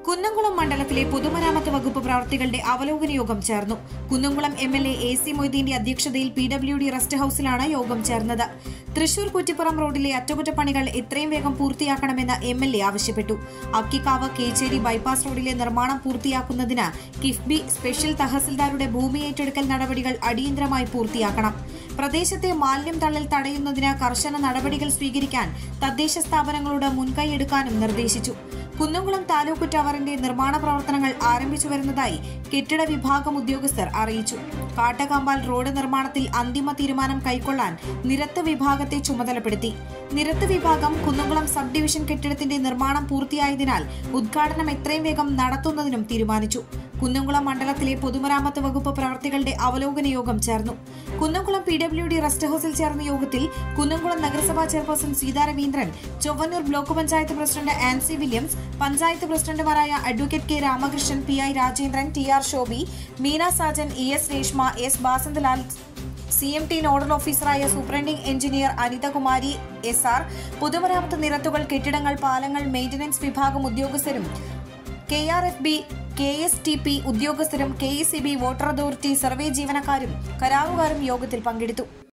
കുന്നംകുളം മണ്ഡലത്തിലെ പൊതുമരാമത്ത് വകുപ്പ് പ്രവർത്തികളുടെ അവലോകന യോഗം ചേർന്നു Kunnamkulam M L A A C മൊയ്തീന്റെ അധ്യക്ഷതയിൽ പി ഡബ്ല്യു ഡി റെസ്റ്റ് ഹൌസിലാണ് യോഗം ചേർന്നത് തൃശൂർ കുറ്റിപ്പുറം റോഡിലെ അറ്റകുറ്റപ്പണികൾ എത്രയും വേഗം പൂർത്തിയാക്കണമെന്ന് എം എൽ എ ആവശ്യപ്പെട്ടു അക്കിക്കാവ് കേച്ചേരി ബൈപ്പാസ് റോഡിലെ നിർമ്മാണം പൂർത്തിയാക്കുന്നതിന് കിഫ്ബി സ്പെഷ്യൽ തഹസിൽദാരുടെ ഭൂമി ഏറ്റെടുക്കൽ നടപടികൾ അടിയന്തരമായി പൂർത്തിയാക്കണം പ്രദേശത്തെ മാലിന്യം തള്ളൽ തടയുന്നതിന് കർശന നടപടികൾ സ്വീകരിക്കാൻ തദ്ദേശ സ്ഥാപനങ്ങളോട് മുൻകൈയെടുക്കാനും നിർദ്ദേശിച്ചു കുന്നംകുളം താലൂക്ക് ടവറിന്റെ നിർമ്മാണ പ്രവർത്തനങ്ങൾ ആരംഭിച്ചു വരുന്നതായി കെട്ടിട വിഭാഗം ഉദ്യോഗസ്ഥർ അറിയിച്ചു കാട്ടകമ്പാൽ റോഡ് നിർമ്മാണത്തിൽ അന്തിമ തീരുമാനം കൈക്കൊള്ളാൻ നിരത്ത് വിഭാഗത്തെ ചുമതലപ്പെടുത്തി നിരത്ത് വിഭാഗം കുന്നംകുളം സബ് ഡിവിഷൻ കെട്ടിടത്തിന്റെ നിർമ്മാണം പൂർത്തിയായതിനാൽ ഉദ്ഘാടനം എത്രയും വേഗം നടത്തുന്നതിനും തീരുമാനിച്ചു കുന്നംകുളം മണ്ഡലത്തിലെ പൊതുമരാമത്ത് വകുപ്പ് പ്രവർത്തികളുടെ അവലോകന യോഗം ചേർന്നു Kunnamkulam P W D rest ഹൌസിൽ ചേർന്ന യോഗത്തിൽ കുന്നംകുളം നഗരസഭാ chairperson Seetha Raveendran Chowwannur block panchayat president Ancy Williams panchayat പ്രസിഡന്റുമാരായ advocate K Ramakrishnan P I Rajendran T R Shobhi Meena Sajan E S Reshma S Basanthlal C M T nodal ഓഫീസറായ superintending engineer Anithakumari S R പൊതുമരാമത്ത് നിരത്തുകൾ കെട്ടിടങ്ങൾ പാലങ്ങൾ മെയിന്റനൻസ് വിഭാഗം ഉദ്യോഗസ്ഥരും K R F B K S T P ഉദ്യോഗസ്ഥരും K S C B water authority survey ജീവനക്കാരും കരാറുകാരും യോഗത്തിൽ പങ്കെടുത്തു